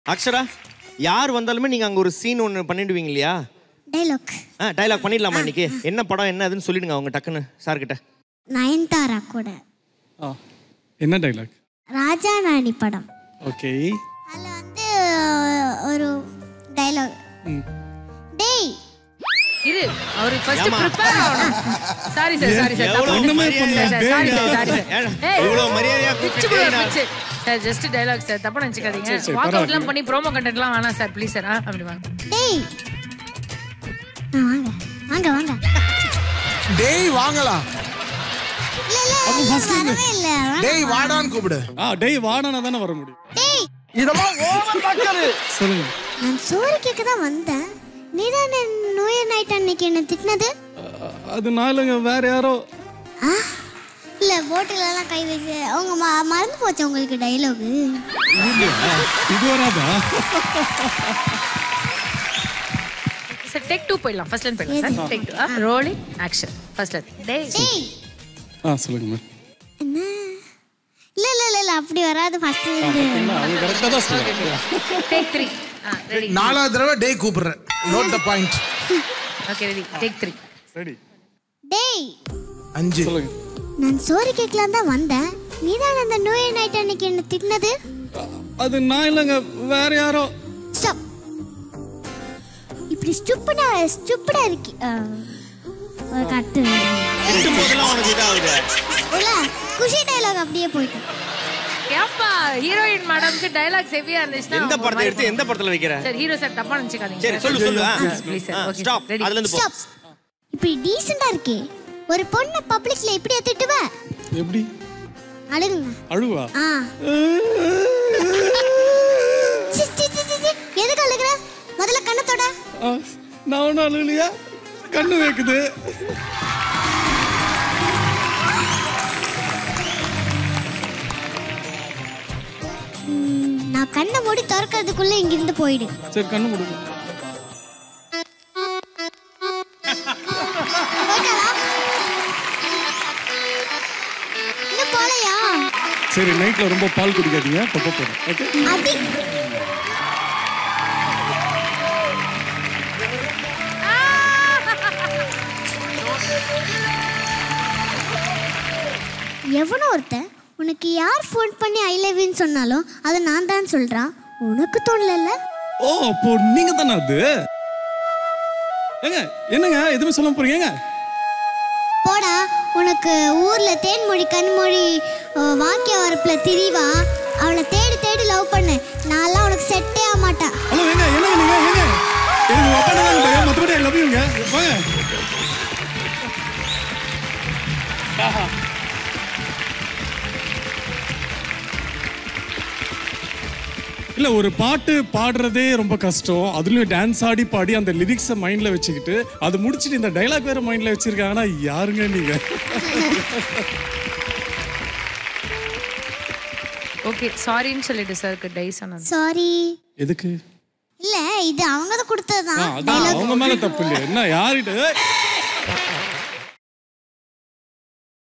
அக்ஷரா யார் வந்தாலுமே நீங்க அங்க ஒரு சீன் ஒன்று பண்ணிடுவீங்க இல்லையா டைலாக் ஆ டைலாக் பண்ணிடலாமா இன்னைக்கு என்ன படம் என்ன அதுன்னு சொல்லிடுங்க அவங்க டக்குன்னு சார் கிட்ட நயன்தாரா கூட ஆ என்ன டைலாக் ராஜா ராணி படம் ஓகே அதில் வந்து அஹ், ஒரு டைலாக் டேய் இரு அவரு ஃபர்ஸ்ட் ப்ரிப்பேர் ஆகணும் சாரி சார் சாரி சார் எவ்வளவு ஒண்ணுமே மரியாதை. பண்ணல. சாரி சார் சாரி ஏன்? சார் இவ்வளவு மரியாதையா பிச்சு கூப்பிட்டு பிச்சு சார் ஜஸ்ட் டைலாக் சார் தப்பா நினைச்சுக்காதீங்க சரி, வாக் பரவாயில்ல. அவுட்லாம் பண்ணி ப்ரோமோ கண்டென்ட்லாம் வேணாம் சார் ப்ளீஸ் சார் அப்படி வாங்க டேய் ஆ, வாங்க வாங்க வாங்க டேய் வாங்கலாம் இல்ல இல்ல இல்ல, வரவே இல்ல வாங்க. டேய் வாடான்னு கூப்பிடு ஆ டேய் வாடானா தானே வர முடியும் டேய் இதெல்லாம் ஓவர் பக்கரு சொல்லுங்க நான் சோறு கேட்க தான் வந்தேன் நீ தான் நோய நைட் அன்னைக்கு என்ன திட்டினது அ- அது நாளுங்க வேற யாரோ ஆ இல்ல போட்டில எல்லாம் கை வச்சு அவங்க ம- மறந்து போச்சு உங்களுக்கு டைலாக் இது வராதா சார் டேக் டூ போயிடலாம் ஃபர்ஸ்ட் லைன் போயிடலாம் sir take two rolling action first line டேய் டேய் ஆ சொல்லுங்க மேம் என்ன இல்ல இல்ல இல்ல இல்ல அப்படி வராது ஃபர்ஸ்ட் இருந்து என்ன அது கரெக்டாக தான் சொல்லுங்க டேக் த்ரீ ஆ ரெடி நாலாவது தடவை டேய் கூப்பிடுறேன் note the point okay ready take three ready டேய் அஞ்சு சொல்லுங்க நான் சோறு கேட்கலாம் தான் வந்தேன் நீ தான் அந்த நோய நைட் அன்னைக்கு என்ன திட்டினது அ- அது நான் இல்லைங்க வேற யாரோ ஸ்டாப் இப்படி ஸ்டூப்பிடா ஸ்டூப்பிடா இருக்கி ஆ, ஒரு கட்டு திட்டும் போதெல்லாம் உனக்கு இதாகுது இல்ல குஷி டைலாக் அப்படியே போயிட்டு ஏப்பா ஹீரோயின் மேடம்க்கு டைலாக் ஹெவியா இருந்துச்சுன்னா எந்த அவங்க படத்தை மாதிரி எடுத்து எந்த படத்துல வைக்கிற சார் ஹீரோ சார் தப்பா நினைச்சுக்காதீங்க சரி சொல்லு சொல்லு please sir okay stop ready அதுல இருந்து போ ஸ்டாப் இப்படி டீசெண்டா இருக்கே ஒரு பொண்ணை பப்ளிக்ல இப்படியா திட்டுவ எப்படி அழுகுங்க அழுவா ஆ சி, சி, சி, சி, சி. எதுக்கு அழுகுற முதல்ல கண்ணத்தோட ஆ, நான் ஒன்றும் அழுகலையா கண்ணு வைக்குது ம், நான் கண்ணை மூடி திறக்கிறதுக்குள்ள இங்கிருந்து போயிடு சரி கண்ணு கொடுங்க போயிட்டாளா? இன்னும் போலையா சரி நைட்ல ரொம்ப பால் குடிக்காதீங்க தொப்ப போறேன் ஓகே அடி எவனோ ஒருத்தன் உனக்கு யார் ஃபோன் பண்ணி ஐ லவ்னு சொன்னாலும் அதை நான் தான் சொல்றான் உனக்கு தோணல ஓ அப்போ நீங்க தானே அது ஏங்க என்னங்க எதுவுமே சொல்ல போறீங்க ஏங்க போடா உனக்கு ஊர்ல தேன்மொழி கண்மொழி அஹ், வாக்கிய வரப்புல திரிவா அவளை தேடி தேடி லவ் பண்ணு நான்லாம் உனக்கு செட்டே ஆக மாட்டேன் ஹலோ ஏங்க என்னங்க நீங்க ஏங்க எனக்கு உங்க அப்பா தான் பயம் மற்றபடி ஐ லவ் யூங்க வாங்க இல்ல ஒரு பாட்டு பாடுறதே ரொம்ப கஷ்டம் அதுலயும் டான்ஸ் ஆடி பாடி அந்த லிரிக்ஸை மைண்ட்ல வச்சுக்கிட்டு அது முடிச்சிட்டு இந்த டைலாக் வேற மைண்ட்ல வச்சிருக்காங்கன்னா யாருங்க நீங்க ஓகே சாரின்னு சொல்லிட்டு சாருக்கு டை சொன்னது சாரி எதுக்கு இல்ல இது அவங்க தான் கொடுத்தது ஆ, தான் அதான் அவங்க மேல தப்பு இல்லையா என்ன யாருகிட்ட ஏய்,